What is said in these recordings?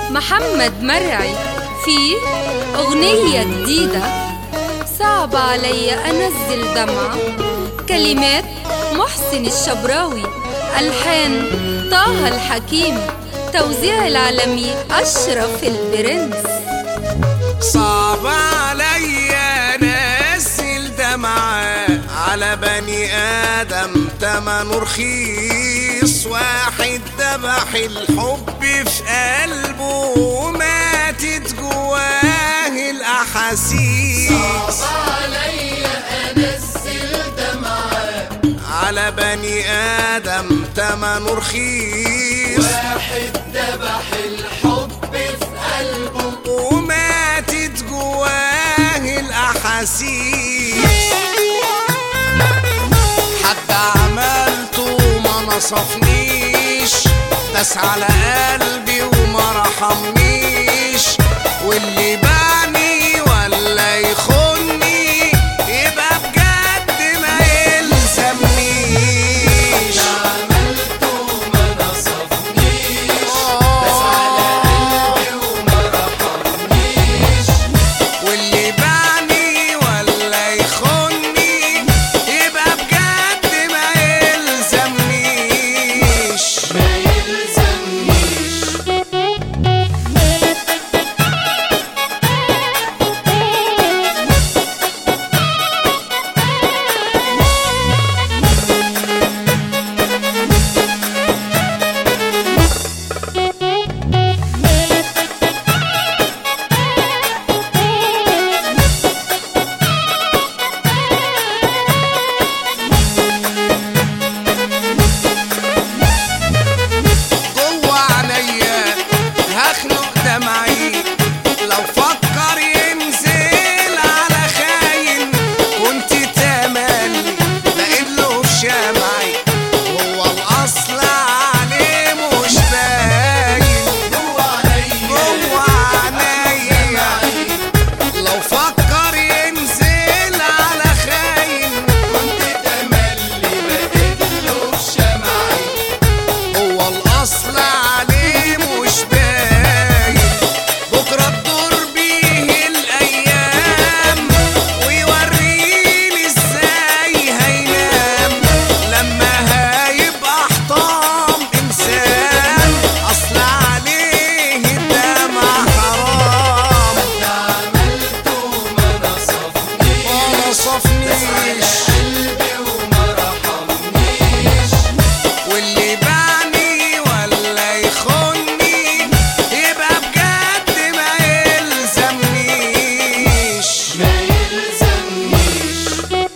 محمد مرعي في أغنية جديدة صعب علي أنزل دمعة كلمات محسن الشبراوي ألحان طه الحكيم توزيع العالمي أشرف البرنس صعب عليا نزل دمعة على بني آدم تمنه رخيص واحد ذبح الحب في قلبه وماتت جواه الأحاسيس على بني آدم تمنه رخيص واحد ذبح الحب في قلبه وماتت جواه الأحاسيس حد عملته ما نصفنيش داس على قلبي وما رحمنيش واللي بعني ولا يخوني يبقى بجد ما يلزمنيش عملته ما نصفنيش بس على قلبي وما رحمنيش واللي بعني ولا يخوني يبقى بجد ما يلزمنيش ما يلزمنيش جوه عينيا هخنق دمعي لو فكر ينزل على خاين كنت تملي لقيت له في شمعي هو الاصل عليه مش باين جوا عليا جوه عينيا لو فكر ينزل على خاين كنت تملي بقيت له في شمعي هو الاصل عليه مش باين بكره تدور بيه الايام ويوريني ازاي هينام لما هيبقى حطام انسان اصل عليه الدمع حرام عملته ما نصفنيش ما نصفنيش قلبي وما رحمنيش واللي بعني ولا يخوني يبقى بجد ما يلزمنيش ما يلزمنيش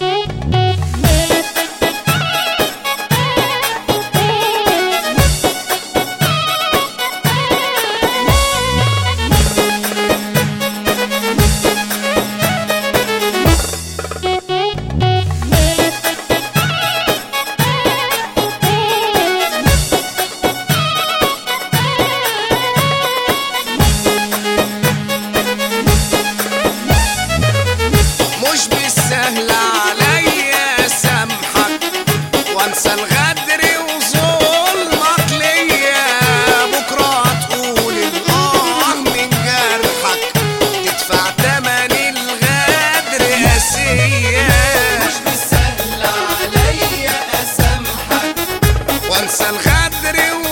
مش بالسهل عليا سامحك وانسى الغدر وظلمك ليا بكره تقول الاه من جرحك تدفع تمن الغدر قاسيه مش بالسهل عليا اسامحك وانسى الغدر